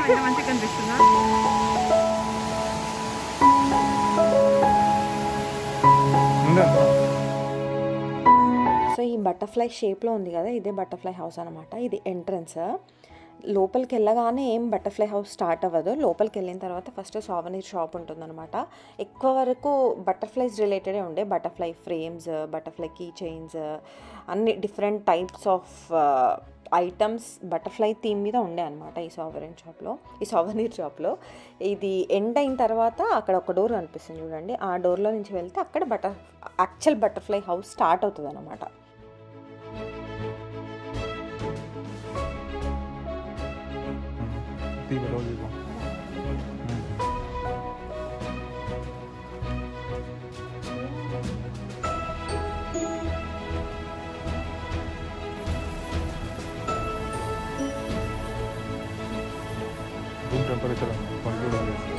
ఎంత మంచిగా కనిపిస్తుందా సో ఈ బటర్ఫ్లై షేప్లో ఉంది కదా ఇదే బటర్ఫ్లై హౌస్ అనమాట ఇది ఎంట్రన్స్ లోపలికి వెళ్ళగానే ఏం బటర్ఫ్లై హౌస్ స్టార్ట్ అవ్వదు లోపలికి వెళ్ళిన తర్వాత ఫస్ట్ సావనీర్ షాప్ ఉంటుందన్నమాట ఎక్కువ వరకు బటర్ఫ్లైస్ రిలేటెడే ఉండే butterfly frames butterfly key chains అన్ని different types of items butterfly theme మీద ఉండే అనమాట ఈ సావరెన్ షాప్లో ఈ సావనీర్ షాప్లో ఇది ఎండ్ అయిన తర్వాత అక్కడ ఒక డోర్ కనిపిస్తుంది చూడండి ఆ డోర్లో నుంచి వెళ్తే అక్కడ butter actual butterfly house start అవుతుంది అనమాట Dímelo, digo. Room temperature control చేసి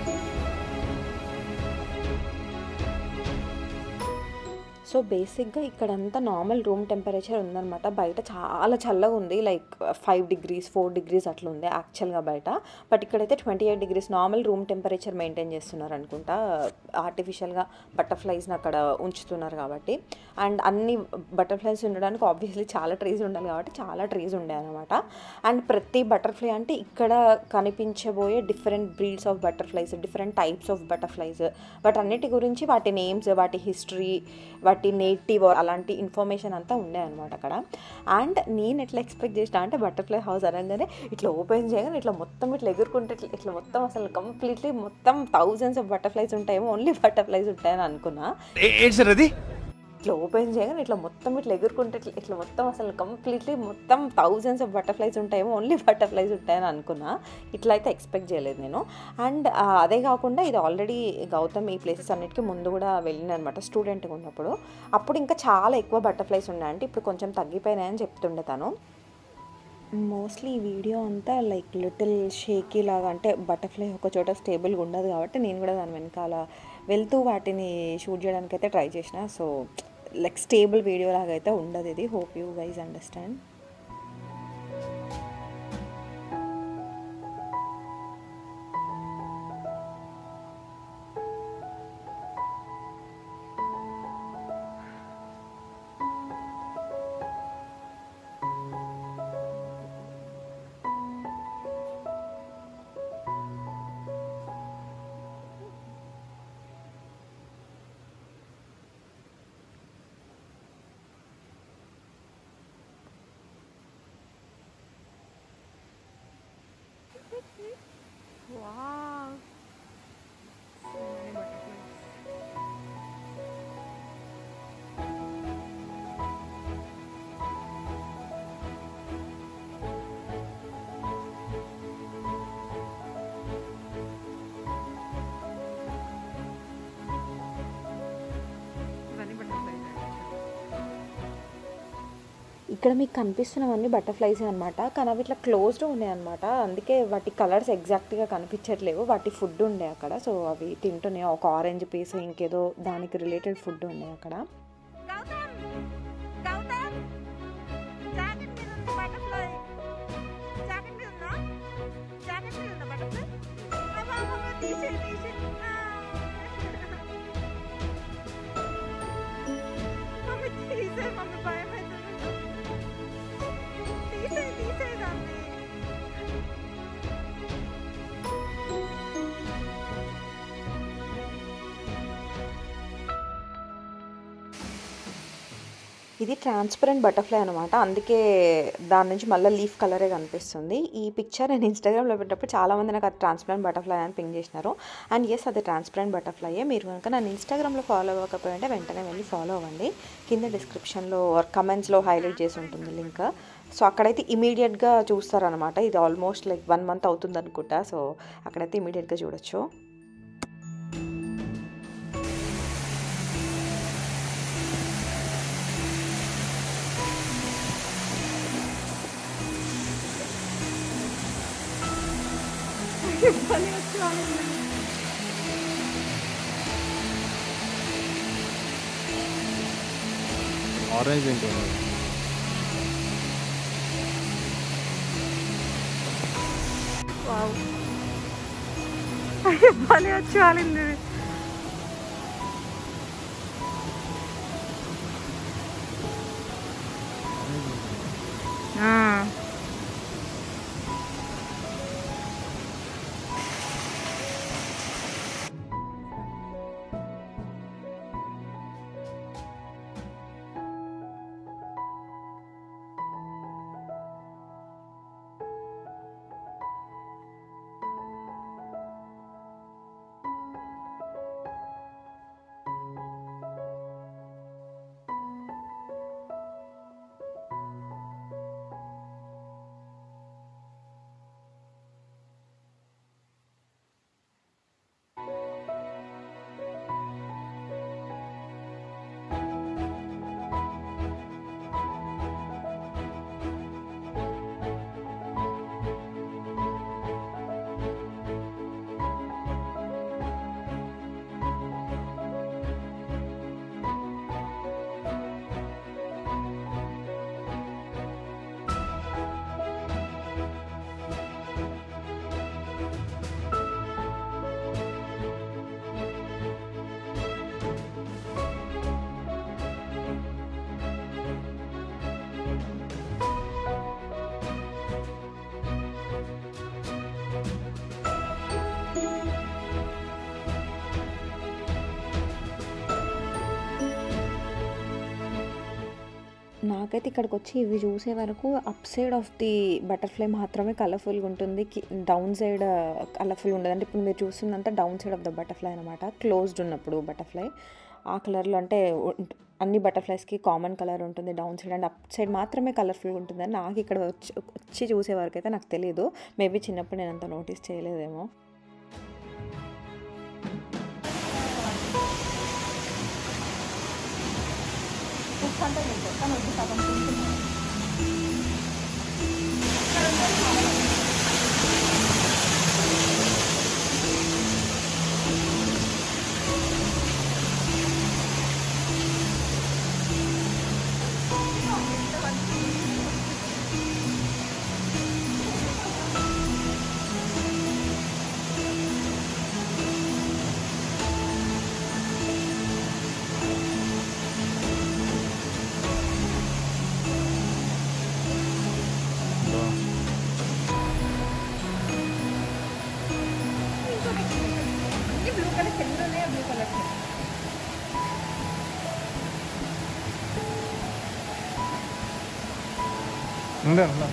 సో బేసిక్గా ఇక్కడంతా నార్మల్ రూమ్ టెంపరేచర్ ఉందన్నమాట బయట చాలా చల్లగా ఉంది like five degrees four degrees అట్లా ఉంది యాక్చువల్గా బయట బట్ ఇక్కడైతే twenty eight degrees normal room temperature maintain చేస్తున్నారు అనుకుంటా ఆర్టిఫిషియల్గా బటర్ఫ్లైస్ని అక్కడ ఉంచుతున్నారు కాబట్టి అండ్ అన్ని బటర్ఫ్లైస్ ఉండడానికి ఆబ్వియస్లీ చాలా ట్రీస్ ఉండాలి కాబట్టి చాలా ట్రీస్ ఉండే అనమాట అండ్ ప్రతి బటర్ఫ్లై అంటే ఇక్కడ కనిపించబోయే different breeds of butterflies different types of butterflies వాటన్నిటి గురించి వాటి నేమ్స్ వాటి హిస్టరీ వాటి నేటివ్ అలాంటి ఇన్ఫర్మేషన్ అంతా ఉండే అనమాట అక్కడ అండ్ నేను ఎట్లా ఎక్స్పెక్ట్ చేసిన అంటే బటర్ఫ్లై హౌస్ అనగానే ఇట్లా ఓపెన్ చేయగానే ఇట్లా మొత్తం ఇట్లా ఎగురుకుంటే ఇట్లా ఇట్లా మొత్తం అసలు కంప్లీట్లీ మొత్తం థౌజండ్స్ ఆఫ్ బటర్ఫ్లైస్ ఉంటాయేమో ఓన్లీ బటర్ఫ్లైస్ ఉంటాయని అనుకున్నా ఏంటి సార్ అది ఇట్లా ఓపెన్ చేయగానే ఇట్లా మొత్తం ఇట్లా ఎగురుకుంటే ఇట్లా ఇట్లా మొత్తం అసలు కంప్లీట్లీ మొత్తం థౌజండ్స్ ఆఫ్ బటర్ఫ్లైస్ ఉంటాయేమో ఓన్లీ బటర్ఫ్లైస్ ఉంటాయని అనుకున్నా ఇట్లా అయితే ఎక్స్పెక్ట్ చేయలేదు నేను అండ్ అదే కాకుండా ఇది ఆల్రెడీ గౌతమ్ ఈ ప్లేసెస్ అన్నిటికీ ముందు కూడా వెళ్ళిన అనమాట స్టూడెంట్గా ఉన్నప్పుడు అప్పుడు ఇంకా చాలా ఎక్కువ బటర్ఫ్లైస్ ఉన్నాయంటే ఇప్పుడు కొంచెం తగ్గిపోయినాయని చెప్తుండే తను మోస్ట్లీ ఈ వీడియో అంతా లైక్ లిటిల్ షేకీ లాగా అంటే బటర్ఫ్లై ఒక చోట స్టేబుల్గా ఉండదు కాబట్టి నేను కూడా దాని వెనకాల వెళ్తూ వాటిని షూట్ చేయడానికి అయితే ట్రై చేసిన సో లైక్ స్టేబుల్ వీడియో లాగా అయితే ఉండదు ఇది hope you guys understand Wow. So many butterflies. ఇవన్నీ butterflies ఏ. ఇక్కడ మీకు కనిపిస్తున్నవన్నీ బటర్ఫ్లైస్ అనమాట కానీ అవి ఇట్లా క్లోజ్డ్ ఉన్నాయి అనమాట అందుకే వాటి కలర్స్ ఎగ్జాక్ట్గా కనిపించట్లేవు వాటి ఫుడ్ ఉండే అక్కడ సో అవి తింటున్నాయి ఒక ఆరెంజ్ పీస్ ఇంకేదో దానికి రిలేటెడ్ ఫుడ్ ఉండే అక్కడ గౌతమ్ గౌతమ్ జాకెట్ మీద ఉంది బటర్ఫ్లై జాకెట్ మీద ఉందా జాకెట్ మీద ఉందా బటర్ఫ్లై అబ్బా అబ్బా తీసే తీసే మమ్మీ తీసే మమ్మీ భయం అవుతుంది తీసే తీసే దాన్ని ఇది ట్రాన్స్పరెంట్ బటర్ఫ్లై అనమాట అందుకే దాని నుంచి మళ్ళీ లీఫ్ కలరే కనిపిస్తుంది ఈ పిక్చర్ నేను ఇన్స్టాగ్రామ్లో పెట్టినప్పుడు చాలామంది నాకు అది ట్రాన్స్పరెంట్ బటర్ఫ్లై అని పింక్ చేసినారు అండ్ ఎస్ అది ట్రాన్స్పరెంట్ బటర్ఫ్లైయే మీరు కనుక నన్ను ఇన్స్టాగ్రామ్లో ఫాలో అవ్వకపోయింటే వెంటనే వెళ్ళి ఫాలో అవ్వండి కింద డిస్క్రిప్షన్లో కమెంట్స్లో హైలైట్ చేసి ఉంటుంది లింక్ సో అక్కడైతే ఇమీడియట్గా చూస్తారనమాట ఇది ఆల్మోస్ట్ లైక్ వన్ మంత్ అవుతుంది అనుకుంటా సో అక్కడైతే ఇమీడియట్గా చూడొచ్చు భలే వచ్చి వాళ్ళని ఆరెంజ్ ఏంటి వావ్ భలే వచ్చి వాలింది ఇది. ఆ. నాకైతే ఇక్కడికి వచ్చి ఇవి చూసే వరకు up side of the butterfly మాత్రమే కలర్ఫుల్గా ఉంటుంది డౌన్ సైడ్ కలర్ఫుల్ ఉండదు అంటే ఇప్పుడు మీరు చూస్తుందంతా down side of the butterfly అనమాట క్లోజ్డ్ ఉన్నప్పుడు బటర్ఫ్లై ఆ కలర్లో అంటే ఉం- అన్ని బటర్ఫ్లైస్కి కామన్ కలర్ ఉంటుంది down side and up side మాత్రమే కలర్ఫుల్గా ఉంటుంది అని నాకు ఇక్కడ వచ్చి వచ్చి చూసే వరకు అయితే నాకు తెలియదు మేబీ చిన్నప్పుడు నేను అంత నోటీస్ చేయలేదేమో బ్లూ కలర్ చెల్లులోనే బ్లూ కలర్ ఉందా ఉందా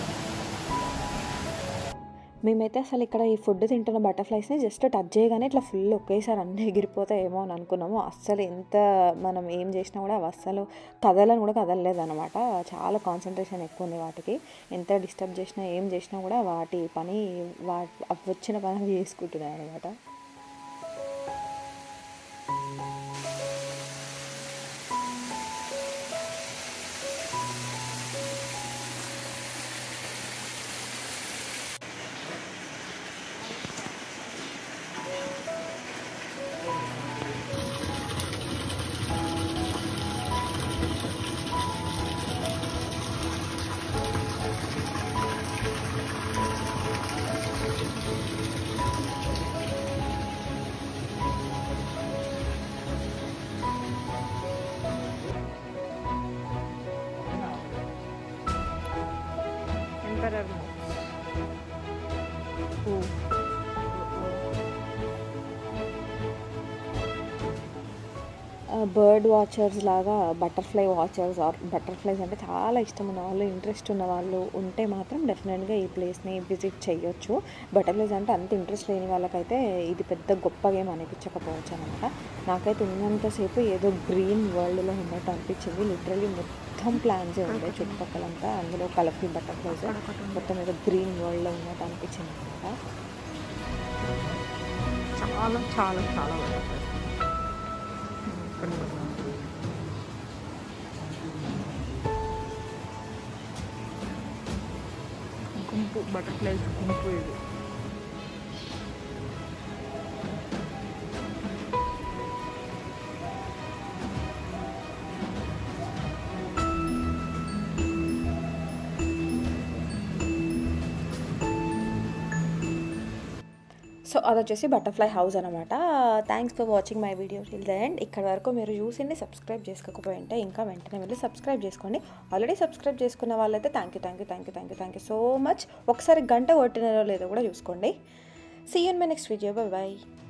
మేమైతే అసలు ఇక్కడ ఈ ఫుడ్ తింటున్న బటర్ఫ్లైస్ని జస్ట్ టచ్ చేయగానే ఇట్లా ఫుల్ ఒకేసారి అన్నీ ఎగిరిపోతాయేమో అని అనుకున్నాము అస్సలు ఎంత మనం ఏం చేసినా కూడా అవి అస్సలు కదలని కూడా కదలలేదు అనమాట చాలా కాన్సన్ట్రేషన్ ఎక్కువ ఉంది వాటికి ఎంత డిస్టర్బ్ చేసినా ఏం చేసినా కూడా వాటి పని వా అవి వచ్చిన పని అవి చేసుకుంటున్నాయి అనమాట ఎంపరర్ బర్డ్ వాచర్స్ లాగా బటర్ఫ్లై వాచర్స్ ఆర్ బటర్ఫ్లైస్ అంటే చాలా ఇష్టం ఉన్న వాళ్ళు ఇంట్రెస్ట్ ఉన్న వాళ్ళు ఉంటే మాత్రం డెఫినెట్గా ఈ ప్లేస్ని విజిట్ చేయొచ్చు బటర్ఫ్లైస్ అంటే అంత ఇంట్రెస్ట్ లేని వాళ్ళకైతే ఇది పెద్ద గొప్ప గేమ్ అనిపించకపోవచ్చు అనమాట నాకైతే ఉన్నంతసేపు ఏదో గ్రీన్ వరల్డ్లో ఉన్నట్టు అనిపించింది లిటరలీ మొత్తం ప్లాన్స్ ఉండే చుట్టుపక్కలంతా అందులో కలర్ఫుల్ బటర్ఫ్లైస్ మొత్తం ఏదో గ్రీన్ వరల్డ్లో ఉన్నట్టు అనిపించింది అనమాట చాలా చాలా చాలా బటర్ఫ్లైస్ ఇక్కడ కూడా. గుంపు బటర్ఫ్లైస్ గుంపు ఇది సో అది వచ్చేసి బటర్ఫ్లై హౌస్ అనమాట thanks for watching my video till the end ఇక్కడ వరకు మీరు చూసింది సబ్స్క్రైబ్ చేసుకోకపోయి ఉంటే ఇంకా వెంటనే వెళ్ళి సబ్స్క్రైబ్ చేసుకోండి ఆల్రెడీ సబ్స్క్రైబ్ చేసుకున్న వాళ్ళైతే thank you thank you thank you thank you thank you so much ఒకసారి గంట కొట్టినారో లేదో కూడా చూసుకోండి see you in my next video bye bye